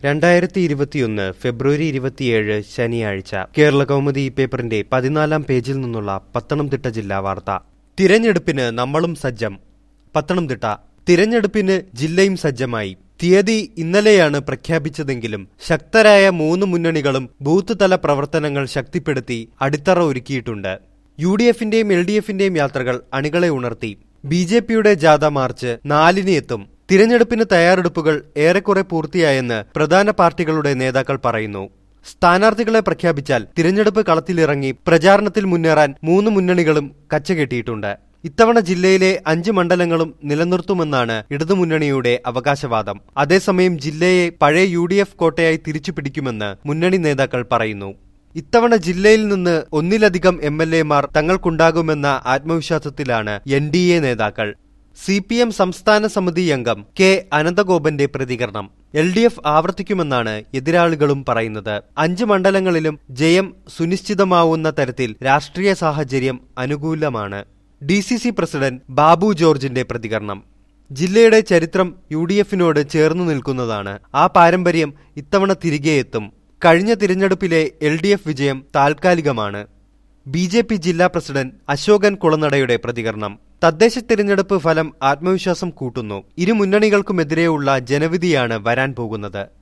രണ്ടായിരത്തി ഇരുപത്തിയൊന്ന് ഫെബ്രുവരി ഇരുപത്തിയേഴ് ശനിയാഴ്ച കേരള കൗമുദി പേപ്പറിന്റെ പതിനാലാം പേജിൽ നിന്നുള്ള പത്തനംതിട്ട ജില്ലാ വാർത്ത തിരഞ്ഞെടുപ്പിന് നമ്മളും സജ്ജം പത്തനംതിട്ട തിരഞ്ഞെടുപ്പിന് ജില്ലയും സജ്ജമായി തീയതി ഇന്നലെയാണ് പ്രഖ്യാപിച്ചതെങ്കിലും ശക്തരായ മൂന്ന് മുന്നണികളും ബൂത്ത് തല പ്രവർത്തനങ്ങൾ ശക്തിപ്പെടുത്തി അടിത്തറ ഒരുക്കിയിട്ടുണ്ട് യു ഡി എഫിന്റെയും എൽ ഡി എഫിന്റെയും യാത്രകൾ അണികളെ ഉണർത്തി ബി ജെ പിയുടെ ജാഥ മാർച്ച് നാലിന് എത്തും തിരഞ്ഞെടുപ്പിന് തയ്യാറെടുപ്പുകൾ ഏറെക്കുറെ പൂർത്തിയായെന്ന് പ്രധാന പാർട്ടികളുടെ നേതാക്കൾ പറയുന്നു സ്ഥാനാർത്ഥികളെ പ്രഖ്യാപിച്ചാൽ തിരഞ്ഞെടുപ്പ് കളത്തിലിറങ്ങി പ്രചാരണത്തിൽ മുന്നേറാൻ മൂന്ന് മുന്നണികളും കച്ചകെട്ടിയിട്ടുണ്ട് ഇത്തവണ ജില്ലയിലെ അഞ്ച് മണ്ഡലങ്ങളും നിലനിർത്തുമെന്നാണ് ഇടതുമുന്നണിയുടെ അവകാശവാദം അതേസമയം ജില്ലയെ പഴയ യു ഡി എഫ് കോട്ടയായി തിരിച്ചുപിടിക്കുമെന്ന് മുന്നണി നേതാക്കൾ പറയുന്നു ഇത്തവണ ജില്ലയിൽ നിന്ന് ഒന്നിലധികം എം എൽ എമാർ തങ്ങൾക്കുണ്ടാകുമെന്ന ആത്മവിശ്വാസത്തിലാണ് എൻ ഡി എ നേതാക്കൾ സി പി എം സംസ്ഥാന സമിതി അംഗം കെ അനന്തഗോപന്റെ പ്രതികരണം എൽ ഡി എഫ് ആവർത്തിക്കുമെന്നാണ് എതിരാളികളും പറയുന്നത് അഞ്ച് മണ്ഡലങ്ങളിലും ജയം സുനിശ്ചിതമാവുന്ന തരത്തിൽ രാഷ്ട്രീയ സാഹചര്യം അനുകൂലമാണ് D C C president Babu ജോർജിന്റെ പ്രതികരണം ജില്ലയുടെ ചരിത്രം യു ഡി എഫിനോട് ചേർന്നു നിൽക്കുന്നതാണ് ആ പാരമ്പര്യം ഇത്തവണ തിരികെ എത്തും കഴിഞ്ഞ തിരഞ്ഞെടുപ്പിലെ എൽ ഡി എഫ് വിജയം താൽക്കാലികമാണ് ബി ജെ പി ജില്ലാ പ്രസിഡന്റ് അശോകൻ കുളനടയുടെ പ്രതികരണം തദ്ദേശ തിരഞ്ഞെടുപ്പ് ഫലം ആത്മവിശ്വാസം കൂട്ടുന്നു ഇരു മുന്നണികൾക്കുമെതിരെയുള്ള ജനവിധിയാണ് വരാൻ പോകുന്നത്